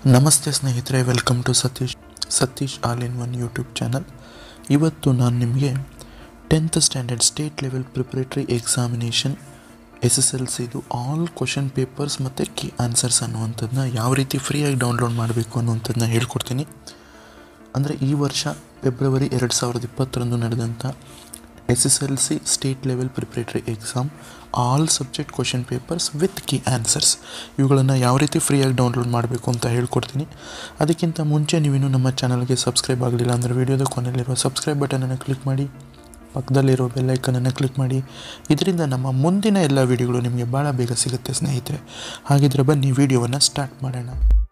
ನಮಸ್ತೆ ಸ್ನೇಹಿತರೆ welcome to Satish Satish all in one YouTube channel ಇವತ್ತು ನಾನು ನಿಮಗೆ tenth standard state level preparatory examination S S L ಸಿದು ಆಲ್ ಕ್ವಶನ್ ಪೇಪರ್ಸ್ ಮತ್ತು ಕೀ ಆನ್ಸರ್ಸ್ ಅನ್ನುವಂಥದ್ದನ್ನ ಯಾವ ರೀತಿ ಫ್ರೀಯಾಗಿ ಡೌನ್ಲೋಡ್ ಮಾಡಬೇಕು ಅನ್ನುವಂಥದ್ದನ್ನ ಹೇಳ್ಕೊಡ್ತೀನಿ ಅಂದರೆ ಈ ವರ್ಷ ಫೆಬ್ರವರಿ ಎರಡು ಸಾವಿರದ ಇಪ್ಪತ್ತರಂದು ನಡೆದಂಥ S S L C state level preparatory exam all subject question papers with key answers ಇವುಗಳನ್ನು ಯಾವ ರೀತಿ ಫ್ರೀಯಾಗಿ ಡೌನ್ಲೋಡ್ ಮಾಡಬೇಕು ಅಂತ ಹೇಳ್ಕೊಡ್ತೀನಿ ಅದಕ್ಕಿಂತ ಮುಂಚೆ ನೀವಿನ್ನೂ ನಮ್ಮ ಚಾನಲ್ಗೆ ಸಬ್ಸ್ಕ್ರೈಬ್ ಆಗಲಿಲ್ಲ ಅಂದರೆ ವಿಡಿಯೋದ ಕೊನೆಯಲ್ಲಿರುವ ಸಬ್ಸ್ಕ್ರೈಬ್ ಬಟನನ್ನು ಕ್ಲಿಕ್ ಮಾಡಿ ಪಕ್ಕದಲ್ಲಿರೋ ಬೆಲ್ಲೈಕನನ್ನು ಕ್ಲಿಕ್ ಮಾಡಿ ಇದರಿಂದ ನಮ್ಮ ಮುಂದಿನ ಎಲ್ಲ ವಿಡಿಯೋಗಳು ನಿಮಗೆ ಭಾಳ ಬೇಗ ಸಿಗುತ್ತೆ ಸ್ನೇಹಿತರೆ ಹಾಗಿದ್ರೆ ಬನ್ನಿ ವಿಡಿಯೋವನ್ನು ಸ್ಟಾರ್ಟ್ ಮಾಡೋಣ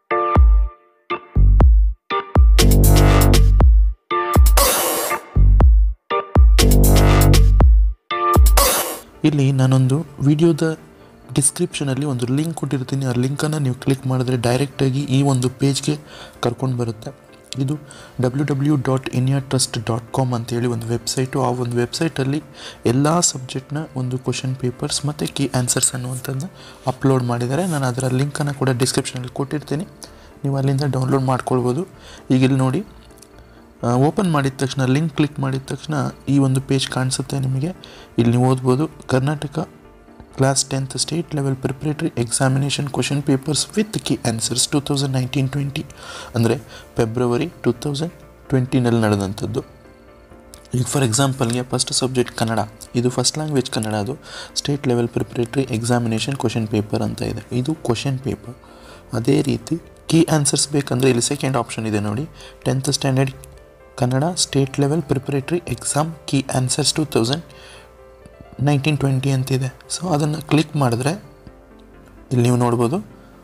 ಇಲ್ಲಿ ನಾನೊಂದು ವಿಡಿಯೋದ ಡಿಸ್ಕ್ರಿಪ್ಷನಲ್ಲಿ ಒಂದು ಲಿಂಕ್ ಕೊಟ್ಟಿರ್ತೀನಿ ಆ ಲಿಂಕನ್ನು ನೀವು ಕ್ಲಿಕ್ ಮಾಡಿದ್ರೆ ಡೈರೆಕ್ಟಾಗಿ ಈ ಒಂದು ಪೇಜ್ಗೆ ಕರ್ಕೊಂಡು ಬರುತ್ತೆ ಇದು W W dot India trust dot com ಅಂತೇಳಿ ಒಂದು ವೆಬ್ಸೈಟು ಆ ಒಂದು ವೆಬ್ಸೈಟಲ್ಲಿ ಎಲ್ಲ ಸಬ್ಜೆಕ್ಟ್ನ ಒಂದು ಕ್ವಶನ್ ಪೇಪರ್ಸ್ ಮತ್ತು ಕೀ ಆನ್ಸರ್ಸ್ ಅನ್ನುವಂಥದ್ದನ್ನ ಅಪ್ಲೋಡ್ ಮಾಡಿದ್ದಾರೆ ನಾನು ಅದರ ಲಿಂಕನ್ನು ಕೂಡ ಡಿಸ್ಕ್ರಿಪ್ಷನಲ್ಲಿ ಕೊಟ್ಟಿರ್ತೀನಿ ನೀವು ಅಲ್ಲಿಂದ ಡೌನ್ಲೋಡ್ ಮಾಡ್ಕೊಳ್ಬೋದು ಈಗ ಇಲ್ಲಿ ನೋಡಿ ಓಪನ್ ಮಾಡಿದ ತಕ್ಷಣ ಲಿಂಕ್ ಕ್ಲಿಕ್ ಮಾಡಿದ ತಕ್ಷಣ ಈ ಒಂದು ಪೇಜ್ ಕಾಣಿಸುತ್ತೆ ನಿಮಗೆ ಇಲ್ಲಿ ನೀವು ಓದ್ಬೋದು Karnataka class tenth state level preparatory examination question papers with key answers two thousand nineteen twenty ಅಂದರೆ ಫೆಬ್ರವರಿ ಟೂ ತೌಸಂಡ್ ಟ್ವೆಂಟಿನಲ್ಲಿ ನಡೆದಂಥದ್ದು ಈಗ ಫಾರ್ ಎಕ್ಸಾಂಪಲ್ಗೆ ಫಸ್ಟ್ ಸಬ್ಜೆಕ್ಟ್ ಕನ್ನಡ ಇದು ಫಸ್ಟ್ ಲ್ಯಾಂಗ್ವೇಜ್ ಕನ್ನಡ ಅದು state level preparatory examination question paper ಅಂತ ಇದೆ ಇದು ಕ್ವಶನ್ ಪೇಪರ್ ಅದೇ ರೀತಿ ಕೀ ಆನ್ಸರ್ಸ್ ಬೇಕಂದರೆ ಇಲ್ಲಿ ಸೆಕೆಂಡ್ ಆಪ್ಷನ್ ಇದೆ ನೋಡಿ tenth standard Kannada state level preparatory exam key answers two thousand nineteen twenty ಅಂತಿದೆ ಸೊ ಅದನ್ನು ಕ್ಲಿಕ್ ಮಾಡಿದ್ರೆ ಇಲ್ಲಿ ನೀವು ನೋಡ್ಬೋದು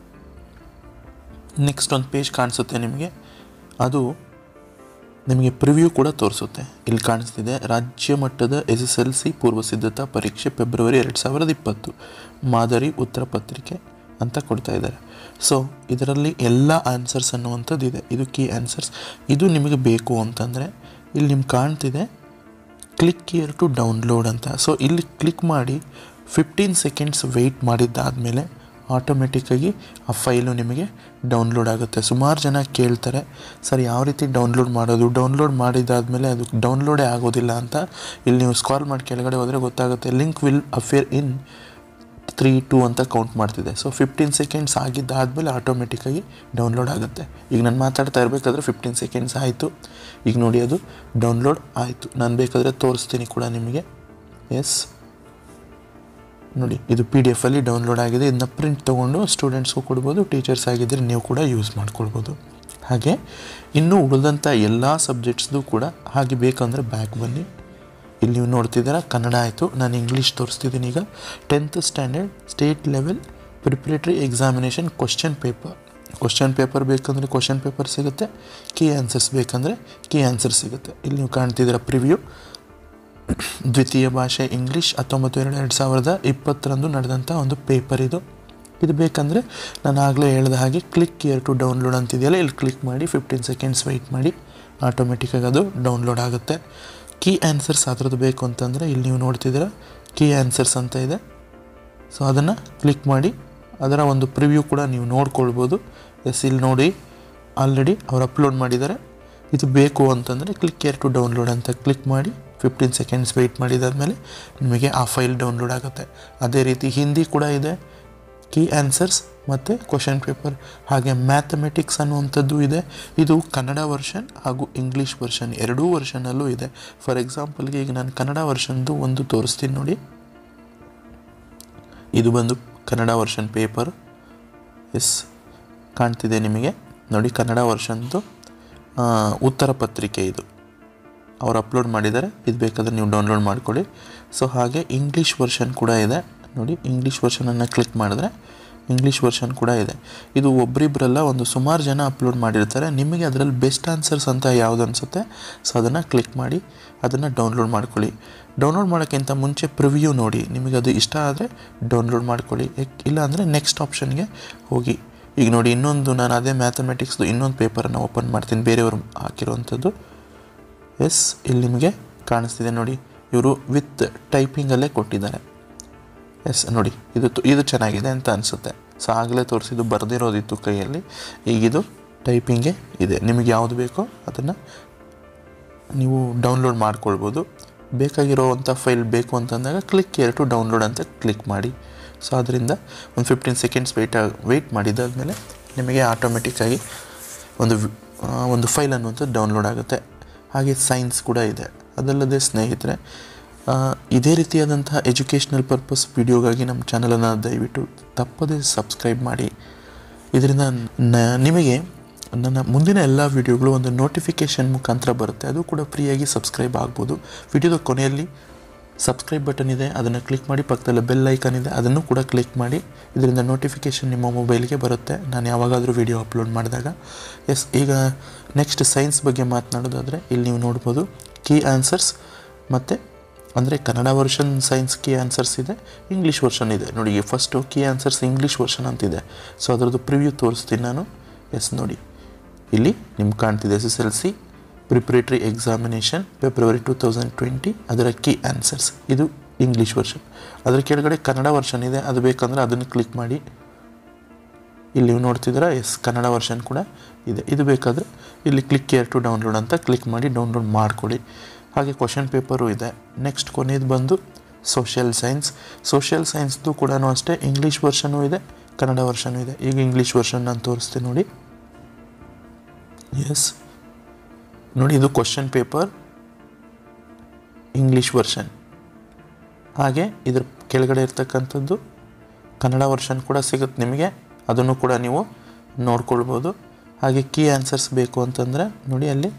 ನೆಕ್ಸ್ಟ್ ಒಂದು ಪೇಜ್ ಕಾಣಿಸುತ್ತೆ ನಿಮಗೆ ಅದು ನಿಮಗೆ ಪ್ರಿವ್ಯೂ ಕೂಡ ತೋರಿಸುತ್ತೆ ಇಲ್ಲಿ ಕಾಣಿಸ್ತಿದೆ ರಾಜ್ಯ ಮಟ್ಟದ ಎಸ್ ಎಸ್ ಎಲ್ ಸಿ ಪೂರ್ವ ಸಿದ್ಧತಾ ಪರೀಕ್ಷೆ ಫೆಬ್ರವರಿ ಎರಡು ಸಾವಿರದ ಇಪ್ಪತ್ತು ಮಾದರಿ ಉತ್ತರ ಪತ್ರಿಕೆ ಅಂತ ಕೊಡ್ತಾ ಇದ್ದಾರೆ ಸೊ ಇದರಲ್ಲಿ ಎಲ್ಲ ಆನ್ಸರ್ಸ್ ಅನ್ನುವಂಥದ್ದು ಇದೆ ಇದು ಕೀ ಆನ್ಸರ್ಸ್ ಇದು ನಿಮಗೆ ಬೇಕು ಅಂತಂದರೆ ಇಲ್ಲಿ ನಿಮ್ಗೆ ಕಾಣ್ತಿದೆ ಕ್ಲಿಕ್ ಇಯರ್ ಟು ಡೌನ್ಲೋಡ್ ಅಂತ ಸೊ ಇಲ್ಲಿ ಕ್ಲಿಕ್ ಮಾಡಿ ಫಿಫ್ಟೀನ್ ಸೆಕೆಂಡ್ಸ್ ವೆಯ್ಟ್ ಮಾಡಿದ್ದಾದಮೇಲೆ ಆಟೋಮೆಟಿಕ್ಕಾಗಿ ಆ ಫೈಲು ನಿಮಗೆ ಡೌನ್ಲೋಡ್ ಆಗುತ್ತೆ ಸುಮಾರು ಜನ ಕೇಳ್ತಾರೆ ಸರ್ ಯಾವ ರೀತಿ ಡೌನ್ಲೋಡ್ ಮಾಡೋದು ಡೌನ್ಲೋಡ್ ಮಾಡಿದಾದಮೇಲೆ ಅದು ಡೌನ್ಲೋಡೇ ಆಗೋದಿಲ್ಲ ಅಂತ ಇಲ್ಲಿ ನೀವು ಸ್ಕಾಲ್ ಮಾಡಿ ಕೆಳಗಡೆ ಹೋದರೆ ಗೊತ್ತಾಗುತ್ತೆ link will appear in three two ಅಂತ ಕೌಂಟ್ ಮಾಡ್ತಿದೆ ಸೊ ಫಿಫ್ಟೀನ್ ಸೆಕೆಂಡ್ಸ್ ಆಗಿದ್ದಾದಮೇಲೆ ಆಟೋಮೆಟಿಕ್ಕಾಗಿ ಡೌನ್ಲೋಡ್ ಆಗುತ್ತೆ ಈಗ ನಾನು ಮಾತಾಡ್ತಾ ಇರಬೇಕಾದ್ರೆ ಫಿಫ್ಟೀನ್ ಸೆಕೆಂಡ್ಸ್ ಆಯಿತು ಈಗ ನೋಡಿ ಅದು ಡೌನ್ಲೋಡ್ ಆಯಿತು ನಾನು ಬೇಕಾದರೆ ತೋರಿಸ್ತೀನಿ ಕೂಡ ನಿಮಗೆ ಎಸ್ ನೋಡಿ ಇದು ಪಿ ಡಿ ಎಫಲ್ಲಿ ಡೌನ್ಲೋಡ್ ಆಗಿದೆ ಇದನ್ನ ಪ್ರಿಂಟ್ ತೊಗೊಂಡು ಸ್ಟೂಡೆಂಟ್ಸ್ಗೂ ಕೊಡ್ಬೋದು ಟೀಚರ್ಸ್ ಆಗಿದ್ದರೆ ನೀವು ಕೂಡ ಯೂಸ್ ಮಾಡ್ಕೊಳ್ಬೋದು ಹಾಗೆ ಇನ್ನೂ ಉಳಿದಂಥ ಎಲ್ಲ ಸಬ್ಜೆಕ್ಟ್ಸ್ದು ಕೂಡ ಹಾಗೆ ಬೇಕಂದರೆ ಬ್ಯಾಕ್ ಬನ್ನಿ ಇಲ್ಲಿ ನೀವು ನೋಡ್ತಿದ್ದೀರಾ ಕನ್ನಡ ಆಯಿತು ನಾನು ಇಂಗ್ಲೀಷ್ ತೋರಿಸ್ತಿದ್ದೀನಿ ಈಗ tenth standard state level preparatory examination question paper question paper ಬೇಕಂದರೆ ಕ್ವಶನ್ ಪೇಪರ್ ಸಿಗುತ್ತೆ ಕೀ ಆನ್ಸರ್ಸ್ ಬೇಕಂದರೆ ಕೀ ಆನ್ಸರ್ ಸಿಗುತ್ತೆ ಇಲ್ಲಿ ನೀವು ಕಾಣ್ತಿದ್ದೀರಾ ಪ್ರಿವ್ಯೂ ದ್ವಿತೀಯ ಭಾಷೆ ಇಂಗ್ಲೀಷ್ ಹತ್ತೊಂಬತ್ತು ಎರಡು ಎರಡು ಸಾವಿರದ ಇಪ್ಪತ್ತರಂದು ನಡೆದಂಥ ಒಂದು ಪೇಪರ್ ಇದು ಇದು ಬೇಕಂದರೆ ನಾನು ಆಗಲೇ ಹೇಳಿದ ಹಾಗೆ ಕ್ಲಿಕ್ ಇಯರ್ ಟು ಡೌನ್ಲೋಡ್ ಅಂತಿದೆಯಲ್ಲ ಇಲ್ಲಿ ಕ್ಲಿಕ್ ಮಾಡಿ ಫಿಫ್ಟೀನ್ ಸೆಕೆಂಡ್ಸ್ ವೆಯ್ಟ್ ಮಾಡಿ ಆಟೋಮೆಟಿಕ್ಕಾಗಿ ಅದು ಡೌನ್ಲೋಡ್ ಆಗುತ್ತೆ ಕೀ ಆನ್ಸರ್ಸ್ ಅದ್ರದ್ದು ಬೇಕು ಅಂತಂದರೆ ಇಲ್ಲಿ ನೀವು ನೋಡ್ತಿದ್ದೀರ ಕೀ ಆನ್ಸರ್ಸ್ ಅಂತ ಇದೆ ಸೊ ಅದನ್ನು ಕ್ಲಿಕ್ ಮಾಡಿ ಅದರ ಒಂದು ಪ್ರಿವ್ಯೂ ಕೂಡ ನೀವು ನೋಡ್ಕೊಳ್ಬೋದು ಎಸ್ ಇಲ್ಲಿ ನೋಡಿ ಆಲ್ರೆಡಿ ಅವ್ರು ಅಪ್ಲೋಡ್ ಮಾಡಿದ್ದಾರೆ ಇದು ಬೇಕು ಅಂತಂದರೆ ಕ್ಲಿಕ್ ಕೇರ್ ಟು ಡೌನ್ಲೋಡ್ ಅಂತ ಕ್ಲಿಕ್ ಮಾಡಿ ಫಿಫ್ಟೀನ್ ಸೆಕೆಂಡ್ಸ್ ವೆಯ್ಟ್ ಮಾಡಿದಾದಮೇಲೆ ನಿಮಗೆ ಆ ಫೈಲ್ ಡೌನ್ಲೋಡ್ ಆಗುತ್ತೆ ಅದೇ ರೀತಿ ಹಿಂದಿ ಕೂಡ ಇದೆ ಕೀ ಆನ್ಸರ್ಸ್ ಮತ್ತು ಕ್ವಶನ್ ಪೇಪರ್ ಹಾಗೆ ಮ್ಯಾಥಮೆಟಿಕ್ಸ್ ಅನ್ನುವಂಥದ್ದು ಇದೆ ಇದು ಕನ್ನಡ ವರ್ಷನ್ ಹಾಗೂ ಇಂಗ್ಲೀಷ್ ವರ್ಷನ್ ಎರಡೂ ವರ್ಷನಲ್ಲೂ ಇದೆ ಫಾರ್ ಎಕ್ಸಾಂಪಲ್ಗೆ ಈಗ ನಾನು ಕನ್ನಡ ವರ್ಷನ್ದು ಒಂದು ತೋರಿಸ್ತೀನಿ ನೋಡಿ ಇದು ಬಂದು ಕನ್ನಡ ವರ್ಷನ್ ಪೇಪರ್ ಎಸ್ ಕಾಣ್ತಿದೆ ನಿಮಗೆ ನೋಡಿ ಕನ್ನಡ ವರ್ಷನ್ದು ಉತ್ತರ ಪತ್ರಿಕೆ ಇದು ಅವ್ರು ಅಪ್ಲೋಡ್ ಮಾಡಿದ್ದಾರೆ ಇದು ಬೇಕಾದರೆ ನೀವು ಡೌನ್ಲೋಡ್ ಮಾಡ್ಕೊಳ್ಳಿ ಸೊ ಹಾಗೆ ಇಂಗ್ಲೀಷ್ ವರ್ಷನ್ ಕೂಡ ಇದೆ ನೋಡಿ ಇಂಗ್ಲೀಷ್ ವರ್ಷನನ್ನು ಕ್ಲಿಕ್ ಮಾಡಿದ್ರೆ ಇಂಗ್ಲೀಷ್ ವರ್ಷನ್ ಕೂಡ ಇದೆ ಇದು ಒಬ್ಬರಿಬ್ಬರಲ್ಲ ಒಂದು ಸುಮಾರು ಜನ ಅಪ್ಲೋಡ್ ಮಾಡಿರ್ತಾರೆ ನಿಮಗೆ ಅದರಲ್ಲಿ ಬೆಸ್ಟ್ ಆನ್ಸರ್ಸ್ ಅಂತ ಯಾವುದು ಅನಿಸುತ್ತೆ ಸೊ ಅದನ್ನು ಕ್ಲಿಕ್ ಮಾಡಿ ಅದನ್ನು ಡೌನ್ಲೋಡ್ ಮಾಡ್ಕೊಳ್ಳಿ ಡೌನ್ಲೋಡ್ ಮಾಡೋಕ್ಕಿಂತ ಮುಂಚೆ ಪ್ರಿವ್ಯೂ ನೋಡಿ ನಿಮಗೆ ಅದು ಇಷ್ಟ ಆದರೆ ಡೌನ್ಲೋಡ್ ಮಾಡ್ಕೊಳ್ಳಿ ಇಲ್ಲ ಅಂದರೆ ನೆಕ್ಸ್ಟ್ ಆಪ್ಷನ್ಗೆ ಹೋಗಿ ಈಗ ನೋಡಿ ಇನ್ನೊಂದು ನಾನು ಅದೇ ಮ್ಯಾಥಮೆಟಿಕ್ಸ್ದು ಇನ್ನೊಂದು ಪೇಪರನ್ನು ಓಪನ್ ಮಾಡ್ತೀನಿ ಬೇರೆಯವರು ಹಾಕಿರುವಂಥದ್ದು ಎಸ್ ಇಲ್ಲಿ ನಿಮಗೆ ಕಾಣಿಸ್ತಿದೆ ನೋಡಿ ಇವರು ವಿತ್ ಟೈಪಿಂಗಲ್ಲೇ ಕೊಟ್ಟಿದ್ದಾರೆ ಎಸ್ ನೋಡಿ ಇದು ತು- ಇದು ಚೆನ್ನಾಗಿದೆ ಅಂತ ಅನಿಸುತ್ತೆ ಸೊ ಆಗಲೇ ತೋರಿಸಿದ್ದು ಬರೆದಿರೋದಿತ್ತು ಕೈಯಲ್ಲಿ ಈಗಿದು ಟೈಪಿಂಗೇ ಇದೆ ನಿಮಗೆ ಯಾವುದು ಬೇಕೋ ಅದನ್ನು ನೀವು ಡೌನ್ಲೋಡ್ ಮಾಡ್ಕೊಳ್ಬೋದು ಬೇಕಾಗಿರೋವಂಥ ಫೈಲ್ ಬೇಕು ಅಂತಂದಾಗ ಕ್ಲಿಕ್ ಕೇರ್ ಟು ಡೌನ್ಲೋಡ್ ಅಂತ ಕ್ಲಿಕ್ ಮಾಡಿ ಸೊ ಅದರಿಂದ ಒಂದು ಫಿಫ್ಟೀನ್ ಸೆಕೆಂಡ್ಸ್ ವೆಯ್ಟ್ ವೆಯ್ಟ್ ಮಾಡಿದಾದಮೇಲೆ ನಿಮಗೆ ಆಟೋಮೆಟಿಕ್ಕಾಗಿ ಒಂದು ವಿ- ಆ, ಒಂದು ಫೈಲ್ ಅನ್ನುವಂಥದ್ದು ಡೌನ್ಲೋಡ್ ಆಗುತ್ತೆ ಹಾಗೆ ಸೈನ್ಸ್ ಕೂಡ ಇದೆ ಅದಲ್ಲದೆ ಸ್ನೇಹಿತರೆ ಆ, ಇದೇ ರೀತಿಯಾದಂತಹ ಎಜುಕೇಷ್ನಲ್ ಪರ್ಪಸ್ ವಿಡಿಯೋಗಾಗಿ ನಮ್ಮ ಚಾನಲನ್ನು ದಯವಿಟ್ಟು ತಪ್ಪದೇ ಸಬ್ಸ್ಕ್ರೈಬ್ ಮಾಡಿ ಇದರಿಂದ ನ- ನಿಮಗೆ ನನ್ನ ಮುಂದಿನ ಎಲ್ಲ ವಿಡಿಯೋಗಳು ಒಂದು ನೋಟಿಫಿಕೇಷನ್ ಮುಖಾಂತರ ಬರುತ್ತೆ ಅದು ಕೂಡ ಫ್ರೀಯಾಗಿ ಸಬ್ಸ್ಕ್ರೈಬ್ ಆಗ್ಬೋದು ವಿಡಿಯೋದ ಕೊನೆಯಲ್ಲಿ ಸಬ್ಸ್ಕ್ರೈಬ್ ಬಟನ್ ಇದೆ ಅದನ್ನು ಕ್ಲಿಕ್ ಮಾಡಿ ಪಕ್ಕದಲ್ಲಿ ಬೆಲ್ ಐಕಾನ್ ಇದೆ ಅದನ್ನು ಕೂಡ ಕ್ಲಿಕ್ ಮಾಡಿ ಇದರಿಂದ ನೋಟಿಫಿಕೇಷನ್ ನಿಮ್ಮ ಮೊಬೈಲ್ಗೆ ಬರುತ್ತೆ ನಾನು ಯಾವಾಗಾದರೂ ವಿಡಿಯೋ ಅಪ್ಲೋಡ್ ಮಾಡಿದಾಗ ಎಸ್ ಈಗ ನೆಕ್ಸ್ಟ್ ಸೈನ್ಸ್ ಬಗ್ಗೆ ಮಾತನಾಡೋದಾದರೆ ಇಲ್ಲಿ ನೀವು ನೋಡ್ಬೋದು ಕೀ ಆನ್ಸರ್ಸ್ ಮತ್ತು ಅಂದರೆ Kannada version science key answers ಇದೆ ಇಂಗ್ಲೀಷ್ ವರ್ಷನ್ ಇದೆ ನೋಡಿ first key answers English version ಅಂತಿದೆ ಸೊ ಅದರದ್ದು ಪ್ರಿವ್ಯೂ ತೋರಿಸ್ತೀನಿ ನಾನು ಎಸ್ ನೋಡಿ ಇಲ್ಲಿ ನಿಮ್ಗೆ ಕಾಣ್ತಿದೆ S S L C preparatory examination February two thousand twenty ಅದರ ಕೀ ಆನ್ಸರ್ಸ್ ಇದು ಇಂಗ್ಲೀಷ್ ವರ್ಷನ್ ಅದರ ಕೆಳಗಡೆ ಕನ್ನಡ ವರ್ಷನ್ ಇದೆ ಅದು ಬೇಕಂದರೆ ಅದನ್ನು ಕ್ಲಿಕ್ ಮಾಡಿ ಇಲ್ಲಿ ನೀವು ನೋಡ್ತಿದ್ದೀರಾ ಎಸ್ ಕನ್ನಡ ವರ್ಷನ್ ಕೂಡ ಇದೆ ಇದು ಬೇಕಾದರೆ ಇಲ್ಲಿ ಕ್ಲಿಕ್ ಕೇರ್ ಟು ಡೌನ್ಲೋಡ್ ಅಂತ ಕ್ಲಿಕ್ ಮಾಡಿ ಡೌನ್ಲೋಡ್ ಮಾಡ್ಕೊಳ್ಳಿ ಹಾಗೆ ಕ್ವಶನ್ ಪೇಪರು ಇದೆ ನೆಕ್ಸ್ಟ್ ಕೊನೆಯದು ಬಂದು ಸೋಷಿಯಲ್ ಸೈನ್ಸ್ ಸೋಷಿಯಲ್ ಸೈನ್ಸ್ದು ಕೂಡ ಅಷ್ಟೇ ಇಂಗ್ಲೀಷ್ ವರ್ಷನೂ ಇದೆ ಕನ್ನಡ ವರ್ಷನೂ ಇದೆ ಈಗ ಇಂಗ್ಲೀಷ್ ವರ್ಷನ್ ನಾನು ತೋರಿಸ್ತೀನಿ ನೋಡಿ ಎಸ್ ನೋಡಿ ಇದು ಕ್ವಶನ್ ಪೇಪರ್ ಇಂಗ್ಲೀಷ್ ವರ್ಷನ್ ಹಾಗೆ ಇದ್ರ ಕೆಳಗಡೆ ಇರ್ತಕ್ಕಂಥದ್ದು ಕನ್ನಡ ವರ್ಷನ್ ಕೂಡ ಸಿಗುತ್ತೆ ನಿಮಗೆ ಅದನ್ನು ಕೂಡ ನೀವು ನೋಡ್ಕೊಳ್ಬೋದು ಹಾಗೆ ಕೀ ಆನ್ಸರ್ಸ್ ಬೇಕು ಅಂತಂದರೆ ನೋಡಿ ಅಲ್ಲಿ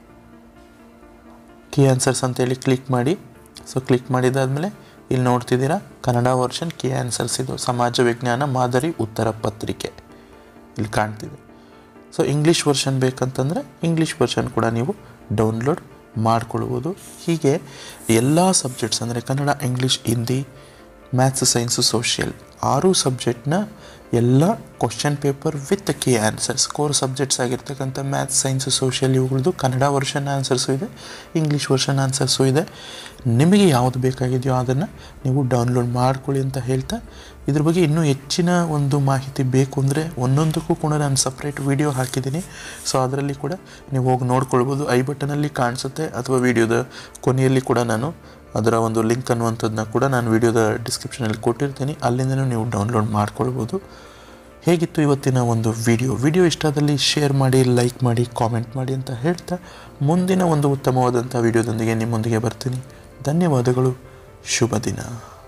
ಕೀ ಆನ್ಸರ್ಸ್ ಅಂತೇಳಿ ಕ್ಲಿಕ್ ಮಾಡಿ ಸೊ ಕ್ಲಿಕ್ ಮಾಡಿದಾದ್ಮೇಲೆ ಇಲ್ಲಿ ನೋಡ್ತಿದ್ದೀರಾ ಕನ್ನಡ ವರ್ಷನ್ ಕೀ ಆನ್ಸರ್ಸ್ ಇದು ಸಮಾಜ ವಿಜ್ಞಾನ ಮಾದರಿ ಉತ್ತರ ಪತ್ರಿಕೆ ಇಲ್ಲಿ ಕಾಣ್ತಿದೆ ಸೊ ಇಂಗ್ಲೀಷ್ ವರ್ಷನ್ ಬೇಕಂತಂದರೆ ಇಂಗ್ಲೀಷ್ ವರ್ಷನ್ ಕೂಡ ನೀವು ಡೌನ್ಲೋಡ್ ಮಾಡ್ಕೊಳ್ಬೋದು ಹೀಗೆ ಎಲ್ಲ ಸಬ್ಜೆಕ್ಟ್ಸ್ ಅಂದರೆ Kannada English Hindi maths science social ಆರು ಸಬ್ಜೆಕ್ಟ್ನ ಎಲ್ಲ question paper with key answers core subjects ಆಗಿರ್ತಕ್ಕಂಥ ಮ್ಯಾಥ್ಸ್ ಸೈನ್ಸು ಸೋಷಿಯಲ್ ಇವುಗಳದ್ದು ಕನ್ನಡ ವರ್ಷನ್ ಆನ್ಸರ್ಸು ಇದೆ ಇಂಗ್ಲೀಷ್ ವರ್ಷನ್ ಆನ್ಸರ್ಸು ಇದೆ ನಿಮಗೆ ಯಾವುದು ಬೇಕಾಗಿದೆಯೋ ಅದನ್ನು ನೀವು ಡೌನ್ಲೋಡ್ ಮಾಡ್ಕೊಳ್ಳಿ ಅಂತ ಹೇಳ್ತಾ ಇದ್ರ ಬಗ್ಗೆ ಇನ್ನೂ ಹೆಚ್ಚಿನ ಒಂದು ಮಾಹಿತಿ ಬೇಕು ಅಂದರೆ ಒಂದೊಂದಕ್ಕೂ ಕೂಡ ನಾನು ಸಪ್ರೇಟ್ ವಿಡಿಯೋ ಹಾಕಿದ್ದೀನಿ ಸೊ ಅದರಲ್ಲಿ ಕೂಡ ನೀವು ಹೋಗಿ ನೋಡ್ಕೊಳ್ಬೋದು ಐ ಬಟನಲ್ಲಿ ಕಾಣಿಸುತ್ತೆ ಅಥವಾ ವಿಡಿಯೋದ ಕೊನೆಯಲ್ಲಿ ಕೂಡ ನಾನು ಅದರ ಒಂದು ಲಿಂಕ್ ಅನ್ನುವಂಥದ್ದನ್ನ ಕೂಡ ನಾನು ವಿಡಿಯೋದ ಡಿಸ್ಕ್ರಿಪ್ಷನಲ್ಲಿ ಕೊಟ್ಟಿರ್ತೀನಿ ಅಲ್ಲಿಂದನೂ ನೀವು ಡೌನ್ಲೋಡ್ ಮಾಡ್ಕೊಳ್ಬೋದು ಹೇಗಿತ್ತು ಇವತ್ತಿನ ಒಂದು ವಿಡಿಯೋ ವಿಡಿಯೋ ಇಷ್ಟದಲ್ಲಿ ಶೇರ್ ಮಾಡಿ ಲೈಕ್ ಮಾಡಿ ಕಾಮೆಂಟ್ ಮಾಡಿ ಅಂತ ಹೇಳ್ತಾ ಮುಂದಿನ ಒಂದು ಉತ್ತಮವಾದಂಥ ವಿಡಿಯೋದೊಂದಿಗೆ ನಿಮ್ಮೊಂದಿಗೆ ಬರ್ತೀನಿ ಧನ್ಯವಾದಗಳು ಶುಭ ದಿನ